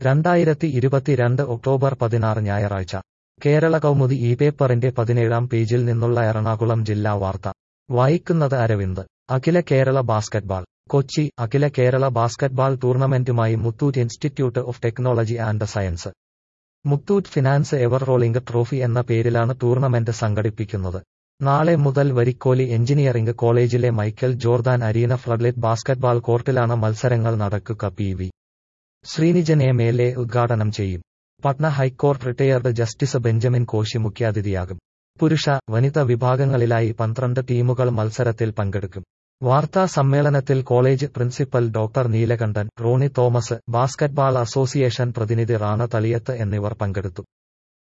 രണ്ടായിരത്തി ഇരുപത്തിരണ്ട് ഒക്ടോബർ പതിനാറ് ഞായറാഴ്ച കേരള കൗമുദി ഈ പേപ്പറിന്റെ പതിനേഴാം പേജിൽ നിന്നുള്ള എറണാകുളം ജില്ലാ വാർത്ത വായിക്കുന്നത് അരവിന്ദ് അഖില കേരള ബാസ്കറ്റ്ബാൾ കൊച്ചി അഖില കേരള ബാസ്കറ്റ്ബാൾ ടൂർണമെന്റുമായി Muthoot Institute of Technology and Science Muthoot Finance ever rolling trophy എന്ന പേരിലാണ് ടൂർണമെന്റ് സംഘടിപ്പിക്കുന്നത് നാളെ മുതൽ വരിക്കോലി എഞ്ചിനീയറിംഗ് കോളേജിലെ Michael Jordan Arena floodlit basketball കോർട്ടിലാണ് മത്സരങ്ങൾ നടക്കുക P V Sreenijan M L A ഉദ്ഘാടനം ചെയ്യും Patna high court retired justice Benjamin Koshy മുഖ്യാതിഥിയാകും പുരുഷ വനിത വിഭാഗങ്ങളിലായി പന്ത്രണ്ട് ടീമുകൾ മത്സരത്തിൽ പങ്കെടുക്കും വാർത്താ സമ്മേളനത്തിൽ college principal doctor Neelakandan Rony Thomas basketball association പ്രതിനിധി റാണ തളിയത്ത് എന്നിവർ പങ്കെടുത്തു